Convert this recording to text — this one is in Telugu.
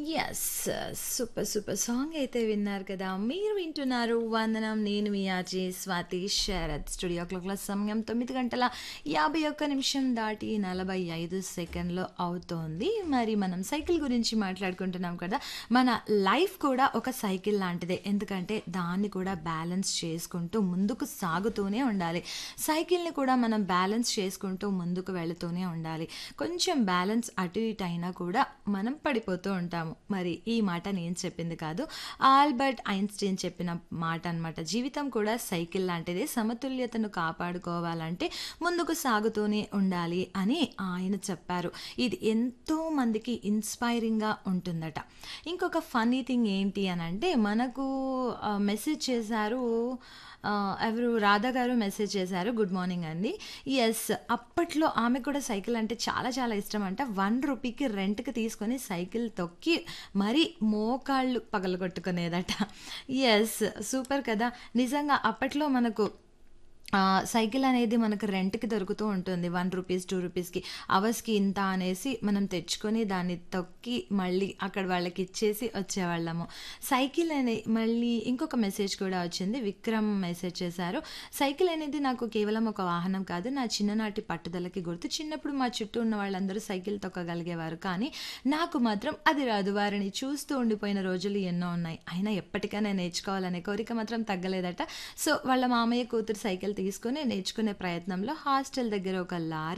యెస్. సూపర్ సూపర్ సాంగ్ అయితే విన్నారు కదా! మీరు వింటున్నారు 'వందనం' నేను మీ ఆర్‌జే స్వాతి శరత్. స్టూడియో క్లాక్‌లో సమయం 9 గంటల 51 నిమిషం దాటి 45 సెకండ్లు అవుతోంది. మరి మనం సైకిల్ గురించి మాట్లాడుకుంటున్నాం కదా! మన లైఫ్ కూడా ఒక సైకిల్ లాంటిదే. ఎందుకంటే దాన్ని కూడా బ్యాలెన్స్ చేసుకుంటూ ముందుకు సాగుతూనే ఉండాలి. సైకిల్‌ని కూడా మనం బ్యాలెన్స్ చేసుకుంటూ ముందుకు వెళుతూనే ఉండాలి. కొంచెం బ్యాలెన్స్ అటు ఇటు అయినా కూడా మనం పడిపోతూ ఉంటాము. మరి ఈ మాట నేను చెప్పింది కాదు. ఆల్బర్ట్ ఐన్‌స్టీన్ చెప్పిన మాట అనమాట. జీవితం కూడా సైకిల్ లాంటిదే. సమతుల్యతను కాపాడుకోవాలంటే ముందుకు సాగుతూనే ఉండాలి అని ఆయన చెప్పారు. ఇది ఎంతో మందికి ఇన్‌స్పైరింగ్‌గా ఉంటుందట. ఇంకొక ఫన్నీ థింగ్ ఏంటి అనంటే మనకు ఆహ్, మెసేజ్ చేశారు ఆహ్, ఎవరు రాధా గారు మెసేజ్ చేశారు. గుడ్ మార్నింగ్ అండి. యెస్. అప్పట్లో ఆమెకు కూడా సైకిల్ అంటే చాలా చాలా ఇష్టమంట. రూ. 1కి రెంట్‌కి తీసుకొని సైకిల్ తొక్కి మరీ మోకాళ్ళు పగలగొట్టుకునేదట. యెస్. సూపర్ కదా! నిజంగా అప్పట్లో మనకు ఆహ్, సైకిల్ అనేది మనకు రెంట్‌కి దొరుకుతూ ఉంటుంది. రూ. 1, రూ. 2కి అవర్స్‌కి ఇంత అనేసి మనం తెచ్చుకొని దాన్ని తొక్కి మళ్ళీ అక్కడ వాళ్ళకిచ్చేసి వచ్చేవాళ్ళము. సైకిల్ అనే మళ్ళీ ఇంకొక మెసేజ్ కూడా వచ్చింది. విక్రమ్ మెసేజ్ చేశారు. సైకిల్ అనేది నాకు కేవలం ఒక వాహనం కాదు. నా చిన్ననాటి పట్టుదలకి గుర్తు. చిన్నప్పుడు మా చుట్టూ ఉన్న వాళ్ళందరూ సైకిల్ తొక్కగలిగేవారు. కానీ నాకు మాత్రం అది రాదు. వారిని చూస్తూ ఉండిపోయిన రోజులు ఎన్నో ఉన్నాయి. అయినా ఎప్పటికైనా నేర్చుకోవాలనే కోరిక మాత్రం తగ్గలేదట. సో, వాళ్ళ మామయ్య కూతురు సైకిల్ తీసుకొని నేర్చుకునే ప్రయత్నంలో హాస్టల్ దగ్గర ఒక లారీ